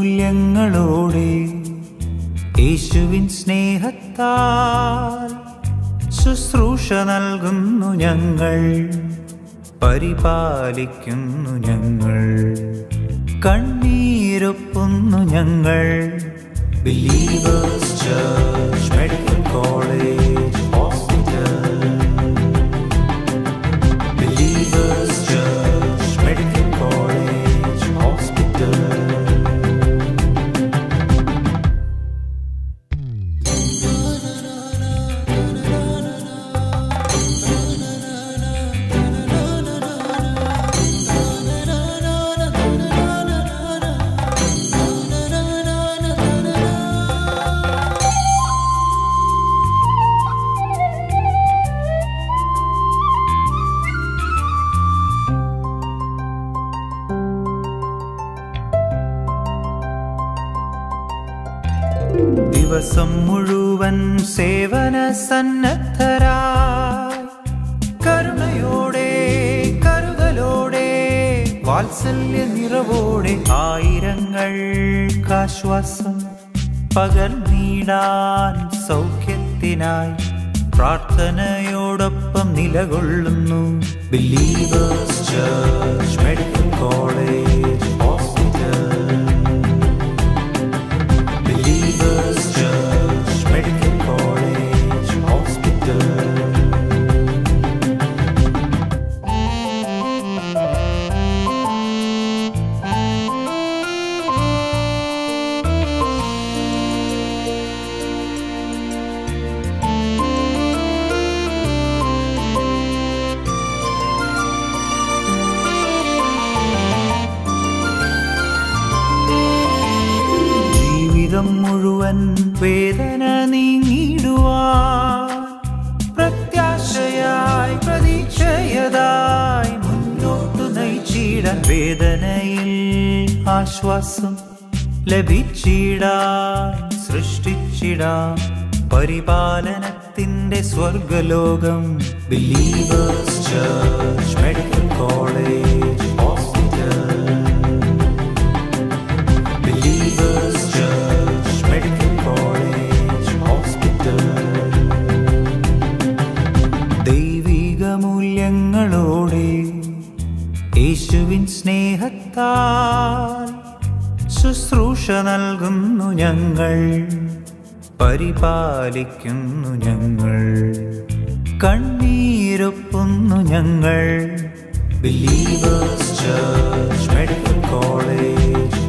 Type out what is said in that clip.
മൂല്യങ്ങളോടെ യേശുവിൻ സ്നേഹത്താൽ ശുശ്രൂഷ നൽകുന്നു ഞങ്ങൾ പരിപാലിക്കുന്നു ഞങ്ങൾ കണ്ണീരൊപ്പുന്നു ഞങ്ങൾ Believers Church Medical College Hospital Believers Church Medical College Hospital ദിവസം മുഴുവൻ സേവന സന്നദ്ധരായി കരുണയോടെ കരുതലോടെ വാത്സല്യ നിറവോടെ ആയിരങ്ങൾക്കാശ്വാസം പകർന്നീടാൻ സൗഖ്യത്തിനായി പ്രാർത്ഥനയോടൊപ്പം നിലകൊള്ളുന്നു Believers Church Medical College Hospital Believers Church Medical College Hospital. ജീവിതം മുഴുവൻ വേദന നീങ്ങിടുവാൻ പ്രത്യാശയായി പ്രതീക്ഷയതായി മുന്നോട്ടു നയിച്ചിടാൻ വേദനയിൽ ആശ്വാസം ലഭിച്ചിടാൻ സൃഷ്ടിച്ചിടാം പരിപാലനത്തിന്റെ സ്വർഗലോകം Believers Church Medical College Hospital Believers Church Medical College Hospital ദൈവിക മൂല്യങ്ങളോടെ യേശുവിൻ സ്നേഹത്താൽ ശുശ്രൂഷ നൽകുന്നു ഞങ്ങൾ പരിപാലിക്കുന്നു ഞങ്ങൾ കണ്ണീരൊപ്പുന്നു ഞങ്ങൾ ബിലീവേഴ്സ് ചർച്ച് മെഡിക്കൽ കോളേജ്